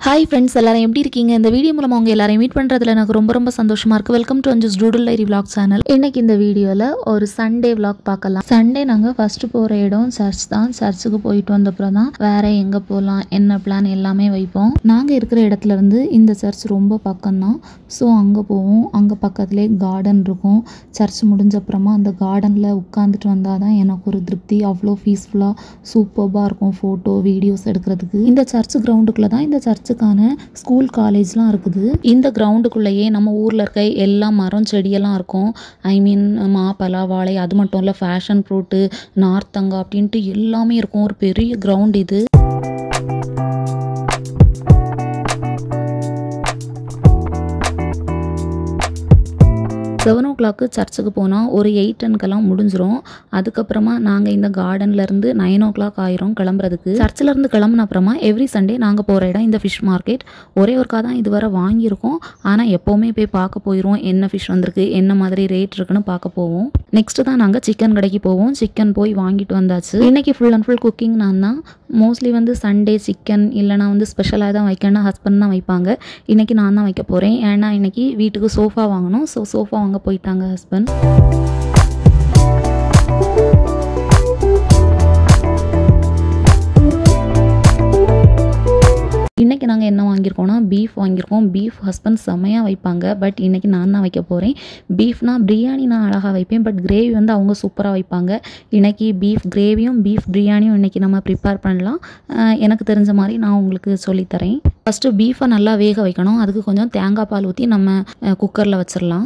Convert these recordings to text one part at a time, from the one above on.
hi friends எல்லாரும் எப்படி இருக்கீங்க இந்த வீடியோ மூலமாக உங்கள் எல்லாரையும் மீட் பண்ணுறதுல எனக்கு ரொம்ப ரொம்ப சந்தோஷமாக இருக்குது welcome to Anju's doodle diary vlog channel இன்னைக்கு இந்த வீடியோவில் ஒரு சண்டே vlog பார்க்கலாம் சண்டே நாங்கள் ஃபஸ்ட்டு போகிற இடம் சர்ச் தான் சர்ச்சுக்கு போயிட்டு வந்தப்புறம் தான் வேற எங்கே போகலாம் என்ன பிளான் எல்லாமே வைப்போம் நாங்கள் இருக்கிற இடத்துல இருந்து இந்த சர்ச் ரொம்ப பக்கம்தான் ஸோ அங்கே போவோம் அங்கே பக்கத்துலேயே கார்டன் இருக்கும் சர்ச் முடிஞ்ச அப்புறமா அந்த கார்டனில் உட்காந்துட்டு வந்தால் தான் எனக்கு ஒரு திருப்தி அவ்வளோ பீஸ்ஃபுல்லாக சூப்பர்பாக இருக்கும் ஃபோட்டோ வீடியோஸ் எடுக்கிறதுக்கு இந்த சர்ச் கிரவுண்டுக்குள்ளே தான் இந்த சர்ச்சுக்கான ஸ்கூல் காலேஜ்லாம் இருக்குது இந்த கிரவுண்டுக்குள்ளேயே நம்ம ஊரில் இருக்க எல்லா மரம் செடியெல்லாம் இருக்கும் ஐ மீன் மாப்பலா வாழை அது மட்டும் இல்லை ஃபேஷன் ஃப்ரூட்டு நார்த்தங்கா அப்படின்ட்டு எல்லாமே இருக்கும் ஒரு பெரிய கிரவுண்ட் இது செவன் ஓ கிளாக்கு சர்ச்சுக்கு போனால் ஒரு எயிட் டென்க்கெல்லாம் முடிஞ்சிரும் அதுக்கப்புறமா நாங்கள் இந்த கார்டன்லேருந்து நைன் ஓ கிளாக் ஆயிரும் கிளம்புறதுக்கு சர்ச்சிலேருந்து கிளம்புன அப்புறமா எவ்ரி சண்டே நாங்கள் போகிற இடம் இந்த ஃபிஷ் மார்க்கெட் ஒரே ஒருக்கா தான் இதுவரை வாங்கியிருக்கோம் ஆனால் எப்போவுமே போய் பார்க்க போயிடுவோம் என்ன ஃபிஷ் வந்திருக்கு என்ன மாதிரி ரேட் இருக்குன்னு பார்க்க போவோம் நெக்ஸ்ட்டு தான் நாங்கள் சிக்கன் கடைக்கு போவோம் சிக்கன் போய் வாங்கிட்டு வந்தாச்சு இன்னைக்கு ஃபுல் அண்ட் ஃபுல் குக்கிங் நான் தான் மோஸ்ட்லி வந்து சண்டே சிக்கன் இல்லைனா வந்து ஸ்பெஷலாக தான் வைக்கணும்னா ஹஸ்பண்ட் தான் வைப்பாங்க இன்னைக்கு நான் தான் வைக்க போகிறேன் ஏன்னா இன்னைக்கு வீட்டுக்கு சோஃபா வாங்கணும் ஸோ சோஃபா வாங்க போயிட்டாங்க ஹஸ்பண்ட் இன்றைக்கி நாங்கள் என்ன வாங்கியிருக்கோம்னா பீஃப் வாங்கியிருக்கோம் பீஃப் ஹஸ்பண்ட் செம்மையாக வைப்பாங்க பட் இன்றைக்கி நான் தான் வைக்க போகிறேன் பீஃப்னா பிரியாணி நான் அழகாக வைப்பேன் பட் கிரேவி வந்து அவங்க சூப்பராக வைப்பாங்க இன்றைக்கி பீஃப் கிரேவியும் பீஃப் பிரியாணியும் இன்றைக்கி நம்ம ப்ரிப்பேர் பண்ணலாம் அஹ் எனக்கு தெரிஞ்ச மாதிரி நான் உங்களுக்கு சொல்லித்தரேன் ஃபஸ்ட்டு பீஃபை நல்லா வேக வைக்கணும் அதுக்கு கொஞ்சம் தேங்காய் பால் ஊற்றி நம்ம குக்கரில் வச்சிடலாம்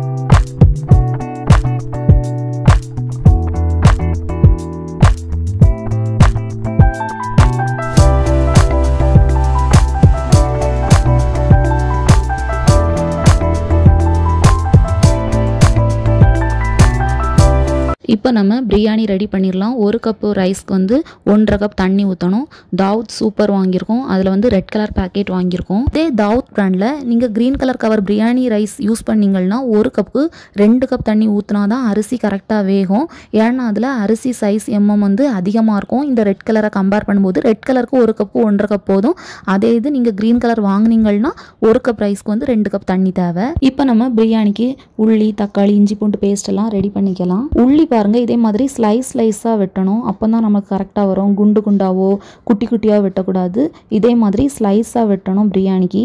இப்போ நம்ம பிரியாணி ரெடி பண்ணிடலாம் ஒரு கப்பு ரைஸ்க்கு வந்து ஒன்றரை கப் தண்ணி ஊற்றணும் தாவூத் சூப்பர் வாங்கியிருக்கோம் அதில் வந்து ரெட் கலர் பேக்கெட் வாங்கியிருக்கோம் இதே தாவூத் பிராண்டில் நீங்கள் green colour cover biryani rice use பண்ணீங்கன்னா ஒரு கப்பு ரெண்டு கப் தண்ணி ஊற்றினா தான் அரிசி கரெக்டாக வேகும் ஏன்னா அதில் அரிசி சைஸ் எம்எம் வந்து அதிகமாக இருக்கும் இந்த ரெட் கலரை கம்பேர் பண்ணும்போது ரெட் கலருக்கு ஒரு கப்பு ஒன்றரை கப் போதும் அதே இது நீங்கள் க்ரீன் கலர் வாங்குனீங்கன்னா ஒரு கப் ரைஸ்க்கு வந்து ரெண்டு கப் தண்ணி தேவை இப்போ நம்ம பிரியாணிக்கு உள்ளி தக்காளி இஞ்சி பூண்டு பேஸ்ட் எல்லாம் ரெடி பண்ணிக்கலாம் உள்ளி பாருங்க இதே மாதிரி ஸ்லைஸ் ஸ்லைஸாக வெட்டணும் அப்போ தான் நமக்கு கரெக்டாக வரும் குண்டு குண்டாவோ குட்டி குட்டியாக வெட்டக்கூடாது இதே மாதிரி ஸ்லைஸாக வெட்டணும் பிரியாணிக்கு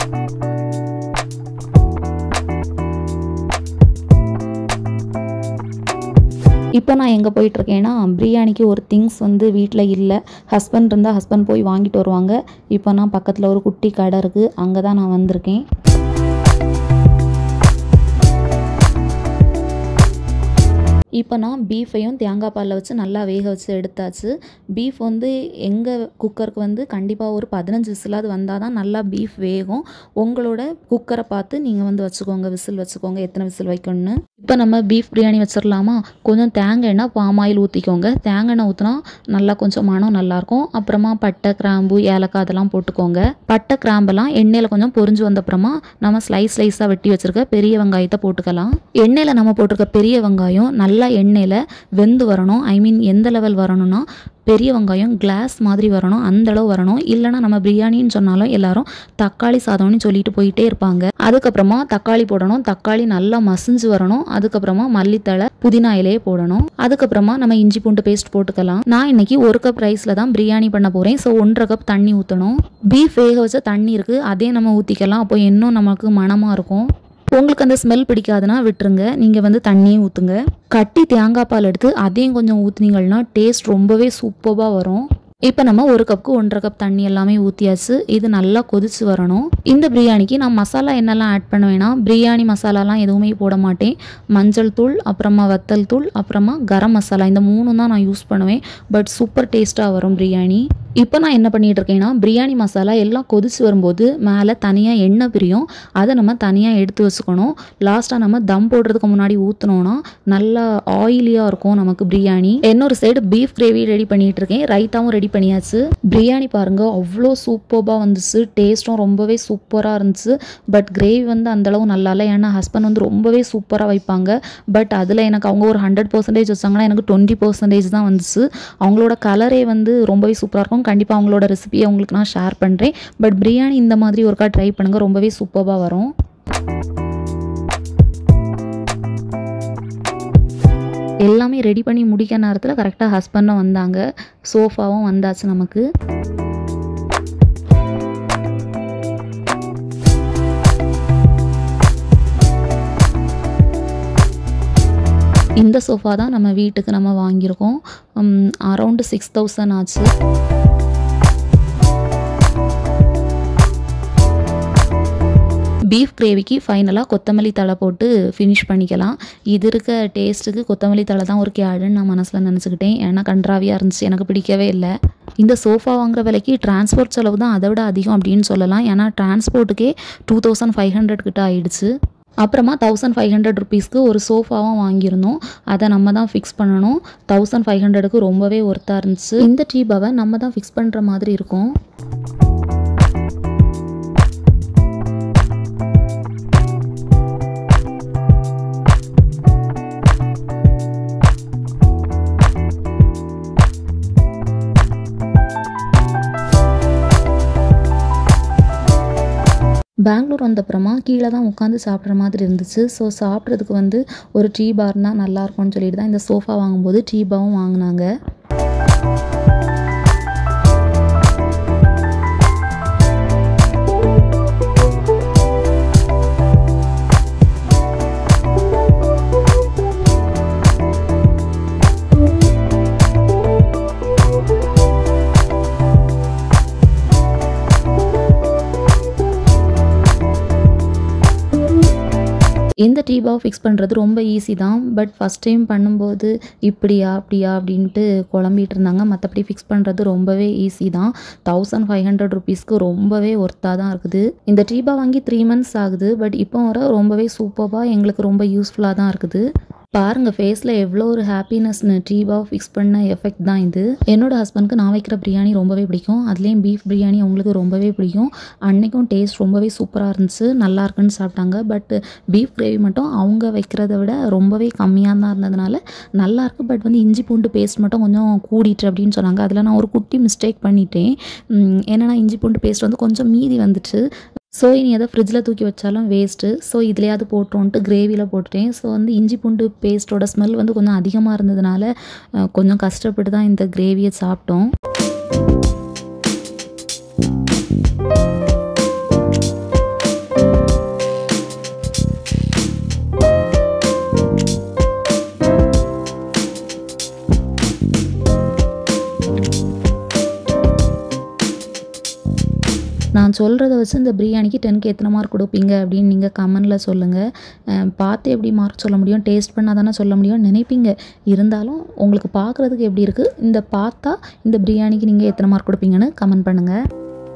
இப்போ நான் எங்கே போயிட்டுருக்கேன்னா பிரியாணிக்கு ஒரு திங்ஸ் வந்து வீட்டில் இல்லை ஹஸ்பண்ட் இருந்தால் ஹஸ்பண்ட் போய் வாங்கிட்டு வருவாங்க இப்போ நான் பக்கத்தில் ஒரு குட்டி கடை இருக்குது அங்கே தான் நான் வந்திருக்கேன் இப்போ நான் பீஃபையும் தேங்காய் பாலில் வச்சு நல்லா வேக வச்சு எடுத்தாச்சு பீஃப் வந்து எங்கள் குக்கருக்கு வந்து கண்டிப்பாக ஒரு பதினஞ்சு விசிலாவது வந்தால் தான் நல்லா பீஃப் வேகும் உங்களோட குக்கரை பார்த்து நீங்கள் வந்து வச்சுக்கோங்க விசில் வச்சுக்கோங்க எத்தனை விசில் வைக்கணும்னு இப்போ நம்ம பீஃப் பிரியாணி வச்சிடலாமா கொஞ்சம் தேங்காய் எண்ணெய் பாம் ஆயில் ஊற்றிக்கோங்க தேங்காய் எண்ணெய் ஊற்றினா நல்லா கொஞ்சம் மனம் நல்லாயிருக்கும் அப்புறமா பட்டை கிராம்பு ஏலக்காய் அதெல்லாம் போட்டுக்கோங்க பட்டை கிராம்பெல்லாம் எண்ணெயில் கொஞ்சம் பொரிஞ்சு வந்தப்புறமா நம்ம ஸ்லைஸ் ஸ்லைஸாக வெட்டி வச்சுருக்க பெரிய வெங்காயத்தை போட்டுக்கலாம் எண்ணெயில் நம்ம போட்டிருக்க பெரிய வெங்காயம் நல்லா எண்ணெயில் வெந்து வரணும் ஐ மீன் எந்த லெவல் வரணும்னா பெரிய வெங்காயம் கிளாஸ் மாதிரி வரணும் அந்த அளவு வரணும் இல்லைனா நம்ம பிரியாணின்னு சொன்னாலும் எல்லாரும் தக்காளி சாதம்னு சொல்லிட்டு போயிட்டே இருப்பாங்க அதுக்கப்புறமா தக்காளி போடணும் தக்காளி நல்லா மசிஞ்சு வரணும் அதுக்கப்புறமா மல்லித்தழை புதினா இலையே போடணும் அதுக்கப்புறமா நம்ம இஞ்சி பூண்டு பேஸ்ட் போட்டுக்கலாம் நான் இன்னைக்கு ஒரு கப் ரைஸில் தான் பிரியாணி பண்ண போகிறேன் ஸோ ஒன்றரை கப் தண்ணி ஊற்றணும் பீஃப் வேக வச்ச தண்ணி இருக்குது அதே நம்ம ஊற்றிக்கலாம் அப்போ இன்னும் நமக்கு மணமாக இருக்கும் உங்களுக்கு அந்த ஸ்மெல் பிடிக்காதுன்னா விட்டுருங்க நீங்கள் வந்து தண்ணியும் ஊற்றுங்க கட்டி தேங்காய் பால் எடுத்து அதையும் கொஞ்சம் ஊற்றுனீங்கன்னா டேஸ்ட் ரொம்பவே சூப்பராக வரும் இப்போ நம்ம ஒரு கப்புக்கு ஒன்றரை கப் தண்ணி எல்லாமே ஊற்றியாச்சு இது நல்லா கொதிச்சு வரணும் இந்த பிரியாணிக்கு நான் மசாலா என்னெல்லாம் ஆட் பண்ணுவேன்னா பிரியாணி மசாலாலாம் எதுவுமே போட மாட்டேன் மஞ்சள் தூள் அப்புறமா வத்தல் தூள் அப்புறமா கரம் மசாலா இந்த மூணும் தான் நான் யூஸ் பண்ணுவேன் பட் சூப்பர் டேஸ்ட்டாக வரும் பிரியாணி இப்போ நான் என்ன பண்ணிட்டு இருக்கேன்னா பிரியாணி மசாலா எல்லாம் கொதிச்சு வரும்போது மேலே தனியாக எண்ணெய் பிரியும் அதை நம்ம தனியாக எடுத்து வச்சுக்கணும் லாஸ்ட்டாக நம்ம தம் போடுறதுக்கு முன்னாடி ஊற்றினோன்னா நல்லா ஆயிலியாக இருக்கும் நமக்கு பிரியாணி இன்னொரு சைடு பீஃப் கிரேவி ரெடி பண்ணிட்டு இருக்கேன் ரைத்தாவும் ரெடி பண்ணியாச்சு பிரியாணி பாருங்கள் அவ்வளோ சூப்பராக வந்துச்சு டேஸ்ட்டும் ரொம்பவே சூப்பராக இருந்துச்சு பட் கிரேவி வந்து அந்தளவு நல்லா இல்லை ஏன்னா ஹஸ்பண்ட் வந்து ரொம்பவே சூப்பராக வைப்பாங்க பட் அதில் எனக்கு அவங்க ஒரு ஹண்ட்ரட் பர்சன்டேஜ் வச்சாங்கன்னா எனக்கு டுவெண்ட்டி பர்சன்டேஜ் தான் வந்துச்சு அவங்களோட கலரே வந்து ரொம்பவே சூப்பராக இருக்கும் கண்டிப்பாக அவங்களோட ரெசிபியை உங்களுக்கு நான் ஷேர் பண்ணுறேன் பட் பிரியாணி இந்த மாதிரி ஒருக்கா ட்ரை பண்ணுங்கள் ரொம்பவே சூப்பராக வரும் எல்லாமே ரெடி பண்ணி முடிக்க நேரத்தில் கரெக்டாக ஹஸ்பண்டும் வந்தாங்க சோஃபாவும் வந்தாச்சு நமக்கு இந்த சோஃபா தான் நம்ம வீட்டுக்கு நம்ம வாங்கியிருக்கோம் அரௌண்டு சிக்ஸ் தௌசண்ட் ஆச்சு பீஃப் கிரேவிக்கு ஃபைனலாக கொத்தமல்லி தழை போட்டு ஃபினிஷ் பண்ணிக்கலாம் இது இருக்க டேஸ்ட்டுக்கு கொத்தமல்லி தழை தான் ஒரு கேடுன்னு நான் மனசில் நினச்சிக்கிட்டேன் ஏன்னா கன்றாவியாக இருந்துச்சு எனக்கு பிடிக்கவே இல்லை இந்த சோஃபா வாங்குற விலைக்கு டிரான்ஸ்போர்ட் செலவு தான் அதை விட அதிகம் அப்படின்னு சொல்லலாம் ஏன்னா டிரான்ஸ்போர்ட்டுக்கே டூ தௌசண்ட் ஃபைவ் ஹண்ட்ரட் கிட்ட ஆயிடுச்சு அப்புறமா தௌசண்ட் ஃபைவ் ஹண்ட்ரட் ருபீஸ்க்கு ஒரு சோஃபாவும் வாங்கியிருந்தோம் அதை நம்ம தான் ஃபிக்ஸ் பண்ணணும் தௌசண்ட் ஃபைவ் ஹண்ட்ரடுக்கு ரொம்பவே ஒர்த்தாக இருந்துச்சு இந்த டீபாவை நம்ம தான் ஃபிக்ஸ் பண்ணுற மாதிரி இருக்கும் பெங்களூர் வந்தப்புறமா கீழே தான் உட்காந்து சாப்பிட்ற மாதிரி இருந்துச்சு ஸோ சாப்பிட்றதுக்கு வந்து ஒரு டீ பார்னால் நல்லாயிருக்கும்னு சொல்லிட்டு தான் இந்த சோஃபா வாங்கும்போது டீ பாவும் வாங்கினாங்க இந்த டீபாவை ஃபிக்ஸ் பண்ணுறது ரொம்ப ஈஸி தான் பட் ஃபஸ்ட் டைம் பண்ணும்போது இப்படியா அப்படியா அப்படின்ட்டு குழம்பிட்டு இருந்தாங்க மற்றபடி ஃபிக்ஸ் பண்ணுறது ரொம்பவே ஈஸி தான் தௌசண்ட் ஃபைவ் ஹண்ட்ரட் ருபீஸ்க்கு ரொம்பவே ஒர்த்தாக தான் இருக்குது இந்த டீபா வாங்கி த்ரீ மந்த்ஸ் ஆகுது பட் இப்போ வர ரொம்பவே சூப்பராக எங்களுக்கு ரொம்ப யூஸ்ஃபுல்லாக தான் இருக்குது பாருங்கள் ஃபேஸில் எவ்வளோ ஒரு ஹாப்பினஸ்னு டீபாவை ஃபிக்ஸ் பண்ண எஃபெக்ட் தான் இது என்னோட ஹஸ்பண்ட்க்கு நான் வைக்கிற பிரியாணி ரொம்பவே பிடிக்கும் அதுலேயும் பீஃப் பிரியாணி அவங்களுக்கு ரொம்பவே பிடிக்கும் அன்னைக்கும் டேஸ்ட் ரொம்பவே சூப்பராக இருந்துச்சு நல்லா இருக்குன்னு சாப்பிட்டாங்க பட் பீஃப் கிரேவி மட்டும் அவங்க வைக்கிறத விட ரொம்பவே கம்மியாக தான் இருந்ததுனால நல்லா இருக்கு பட் வந்து இஞ்சி பூண்டு பேஸ்ட் மட்டும் கொஞ்சம் கூடிட்டு அப்படின்னு சொன்னாங்க அதில் நான் ஒரு குட்டி மிஸ்டேக் பண்ணிட்டேன் உம், என்னன்னா இஞ்சி பூண்டு பேஸ்ட் வந்து கொஞ்சம் மீதி வந்துச்சு ஸோ இனி எதை ஃப்ரிட்ஜில் தூக்கி வச்சாலும் வேஸ்ட்டு ஸோ இதுலையாவது போட்டோன்ட்டு கிரேவியில் போட்டுட்டேன் ஸோ வந்து இஞ்சி பூண்டு பேஸ்ட்டோட ஸ்மெல் வந்து கொஞ்சம் அதிகமாக இருந்ததுனால அஹ், கொஞ்சம் கஷ்டப்பட்டு தான் இந்த கிரேவியை சாப்பிட்டோம் நான் சொல்கிறத வச்சு இந்த பிரியாணிக்கு டென்க்கு எத்தனை மார்க் கொடுப்பீங்க அப்படின்னு நீங்கள் கமெண்டில் சொல்லுங்கள் அஹ் பார்த்து எப்படி மார்க் சொல்ல முடியும் டேஸ்ட் பண்ணால் தானே சொல்ல முடியும்னு நினைப்பீங்க இருந்தாலும் உங்களுக்கு பார்க்குறதுக்கு எப்படி இருக்குது இந்த பார்த்தா இந்த பிரியாணிக்கு நீங்கள் எத்தனை மார்க் கொடுப்பீங்கன்னு கமெண்ட் பண்ணுங்கள்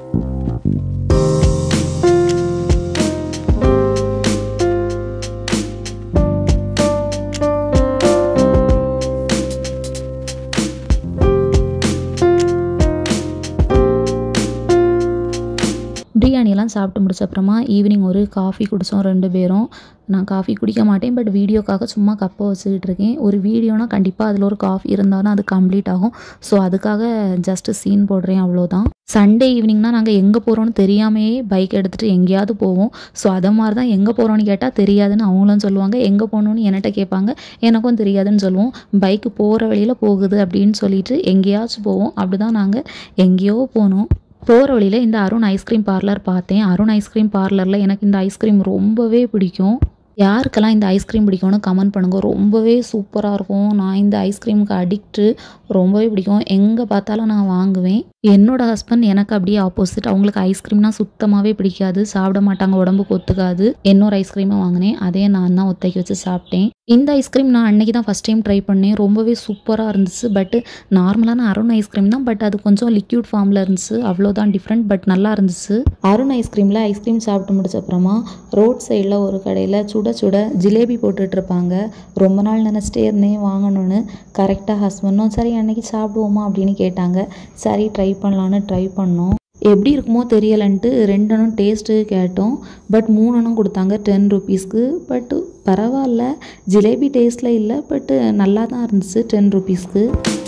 பிரியாணியெல்லாம் சாப்பிட்டு முடிச்ச அப்புறமா ஈவினிங் ஒரு காஃபி குடித்தோம் ரெண்டு பேரும் நான் காஃபி குடிக்க மாட்டேன் பட் வீடியோக்காக சும்மா கப்பை வச்சுக்கிட்டு இருக்கேன் ஒரு வீடியோனா கண்டிப்பாக அதில் ஒரு காஃபி இருந்தால் தான் அது கம்ப்ளீட் ஆகும் ஸோ அதுக்காக ஜஸ்ட்டு சீன் போடுறேன் அவ்வளோதான் சண்டே ஈவினிங்னா நாங்கள் எங்கே போகிறோன்னு தெரியாமையே பைக் எடுத்துகிட்டு எங்கேயாவது போவோம் ஸோ அதை மாதிரி தான் எங்கே போகிறோன்னு கேட்டால் தெரியாதுன்னு அவங்களும் சொல்லுவாங்க எங்கே போகணுன்னு என்கிட்ட கேட்பாங்க எனக்கும் தெரியாதுன்னு சொல்லுவோம் பைக்கு போகிற வழியில் போகுது அப்படின்னு சொல்லிட்டு எங்கேயாச்சும் போவோம் அப்படி தான் நாங்கள் எங்கேயோ போனோம் போகிற வழியில் இந்த அருண் ஐஸ்கிரீம் பார்லர் பார்த்தேன் அருண் ஐஸ்கிரீம் பார்லரில் எனக்கு இந்த ஐஸ்கிரீம் ரொம்பவே பிடிக்கும் யாருக்கெல்லாம் இந்த ஐஸ்கிரீம் பிடிக்கும்னு கமெண்ட் பண்ணுங்கள் ரொம்பவே சூப்பராக இருக்கும் நான் இந்த ஐஸ்கிரீமுக்கு அடிக்ட்டு ரொம்பவே பிடிக்கும் எங்கே பார்த்தாலும் நான் வாங்குவேன் என்னோட ஹஸ்பண்ட் எனக்கு அப்படியே ஆப்போசிட் அவங்களுக்கு ஐஸ்கிரீம்னா சுத்தமாகவே பிடிக்காது சாப்பிட மாட்டாங்க உடம்புக்கு ஒத்துக்காது இன்னொரு ஐஸ்கிரீமை வாங்கினேன் அதே நான் தான் ஒத்தைக்கு வச்சு சாப்பிட்டேன் இந்த ஐஸ்கிரீம் நான் அன்னைக்கு தான் ஃபஸ்ட் டைம் ட்ரை பண்ணேன் ரொம்பவே சூப்பராக இருந்துச்சு பட்டு நார்மலான அருண் ஐஸ்கிரீம் தான் பட் அது கொஞ்சம் லிக்யூட் ஃபார்மில் இருந்துச்சு அவ்வளோதான் டிஃப்ரெண்ட் பட் நல்லா இருந்துச்சு அருண் ஐஸ்கிரீமில் ஐஸ்கிரீம் சாப்பிட்டு முடிச்ச அப்புறமா ரோட் சைடில் ஒரு கடையில் சுட சுட ஜிலேபி போட்டுட்டு இருப்பாங்க ரொம்ப நாள் நினச்சிட்டே இருந்தேன் வாங்கணும்னு கரெக்டாக ஹஸ்பண்டும் சரி அன்னைக்கு சாப்பிடுவோமா அப்படின்னு கேட்டாங்க சரி ட்ரை பண்ணலான்னு ட்ரை பண்ணோம் எப்படி இருக்குமோ தெரியலன்ட்டு ரெண்டனும் டேஸ்ட்டு கேட்டோம் பட் மூணனும் கொடுத்தாங்க டென் ருபீஸ்க்கு பட் பரவாயில்ல ஜிலேபி டேஸ்ட்டில் இல்லை பட்டு நல்லா தான் இருந்துச்சு டென் ருபீஸ்க்கு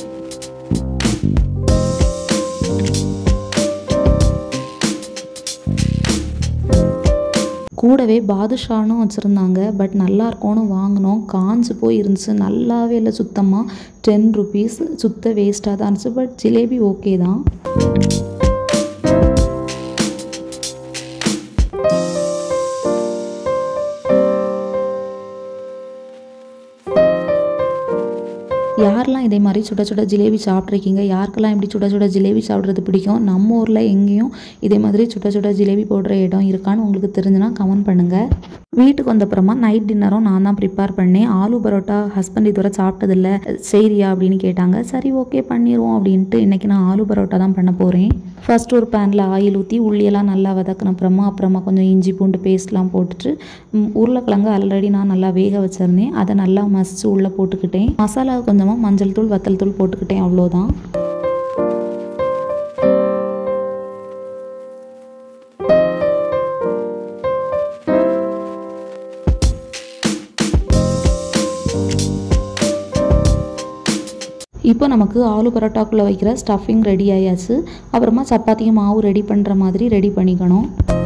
கூடவே பாதுஷானும் வச்சுருந்தாங்க பட் நல்லா இருக்கும்னு வாங்கினோம் காஞ்சு போய் இருந்துச்சு நல்லாவே இல்லை சுத்தமாக டென் ருபீஸ் சுத்த வேஸ்ட்டாக தான் இருந்துச்சு பட் ஜிலேபி ஓகே தான் யாரெல்லாம் இதே மாதிரி சுட சுட ஜிலேபி சாப்பிட்ருக்கீங்க யாருக்கெல்லாம் இப்படி சுட சுட ஜிலேபி சாப்பிட்றது பிடிக்கும் நம்ம ஊரில் எங்கேயும் இதே மாதிரி சுட சுட ஜிலேபி போடுற இடம் இருக்கான்னு உங்களுக்கு தெரிஞ்சுன்னா கமெண்ட் பண்ணுங்கள் வீட்டுக்கு வந்தப்புறமா நைட் டின்னரும் நான் தான் ப்ரிப்பேர் பண்ணேன் ஆலு பரோட்டா ஹஸ்பண்ட் இதுவரை சாப்பிட்டதில்ல சரியா அப்படின்னு கேட்டாங்க சரி ஓகே பண்ணிடுவோம் அப்படின்ட்டு இன்றைக்கி நான் ஆலு பரோட்டா தான் பண்ண போகிறேன் ஃபர்ஸ்ட் ஒரு பேனில் ஆயில் ஊற்றி உள்ளியெல்லாம் நல்லா வதக்கின அப்புறமா அப்புறமா கொஞ்சம் இஞ்சி பூண்டு பேஸ்ட்லாம் போட்டுட்டு ம், உருளைக்கிழங்கு ஆல்ரெடி நான் நல்லா வேக வச்சுருந்தேன் அதை நல்லா மசிச்சு உள்ளே போட்டுக்கிட்டேன் மசாலா கொஞ்சமாக மஞ்சள் தூள் வத்தல் தூள் போட்டுக்கிட்டேன் அவ்வளோதான் இப்போ நமக்கு ஆலு பரோட்டாக்குள்ளே வைக்கிற ஸ்டஃபிங் ரெடி ஆயாச்சு அப்புறமா சப்பாத்தியும் மாவு ரெடி பண்ணுற மாதிரி ரெடி பண்ணிக்கணும்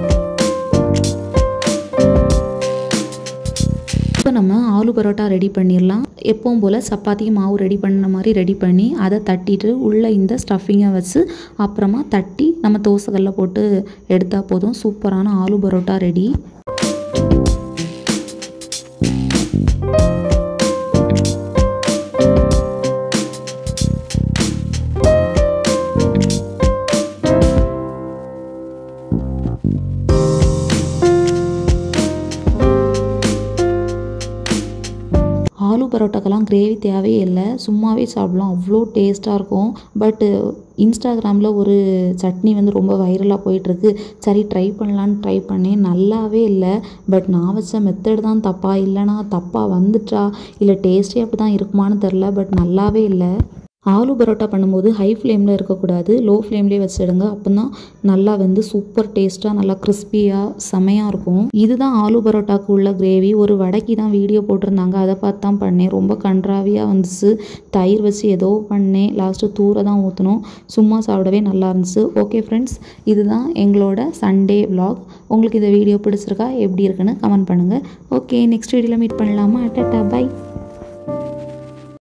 இப்போ நம்ம ஆலு பரோட்டா ரெடி பண்ணிடலாம் எப்பவும் போல் சப்பாத்தியும் மாவு ரெடி பண்ண மாதிரி ரெடி பண்ணி அதை தட்டிட்டு உள்ளே இந்த ஸ்டஃபிங்கை வச்சு அப்புறமா தட்டி நம்ம தோசைக்கல்ல போட்டு எடுத்தால் போதும் சூப்பரான ஆலு பரோட்டா ரெடி ஆலு பரோட்டாக்கெல்லாம் கிரேவி தேவையே இல்லை சும்மாவே சாப்பிடலாம் அவ்வளோ டேஸ்ட்டாக இருக்கும் பட்டு இன்ஸ்டாகிராமில் ஒரு சட்னி வந்து ரொம்ப வைரலாக போயிட்டுருக்கு சரி ட்ரை பண்ணலான்னு ட்ரை பண்ணேன் நல்லாவே இல்லை பட் நான் வச்ச மெத்தட் தான் தப்பா இல்லைனா தப்பாக வந்துட்டா இல்லை டேஸ்ட்டே அப்படி தான் இருக்குமான்னு தெரில பட் நல்லாவே இல்லை ஆலு பரோட்டா பண்ணும்போது ஹை ஃப்ளேமில் இருக்கக்கூடாது லோ ஃப்ளேம்லேயே வச்சிடுங்க அப்போ தான் நல்லா வந்து சூப்பர் டேஸ்ட்டாக நல்லா கிறிஸ்பியாக செமையாக இருக்கும் இதுதான் ஆலு பரோட்டாக்கு உள்ள கிரேவி ஒரு வடைக்கு தான் வீடியோ போட்டிருந்தாங்க அதை பார்த்து தான் பண்ணேன் ரொம்ப கன்றாவியாக வந்துச்சு தயிர் வச்சு ஏதோ பண்ணேன் லாஸ்ட்டு தூர தான் ஊற்றணும் சும்மா சாப்பிடவே நல்லா இருந்துச்சு ஓகே ஃப்ரெண்ட்ஸ் இதுதான் எங்களோட சண்டே vlog உங்களுக்கு இந்த வீடியோ பிடிச்சிருக்கா எப்படி இருக்குன்னு கமெண்ட் பண்ணுங்கள் ஓகே நெக்ஸ்ட் வீடியோவில் மீட் பண்ணலாமா டாட்டா பை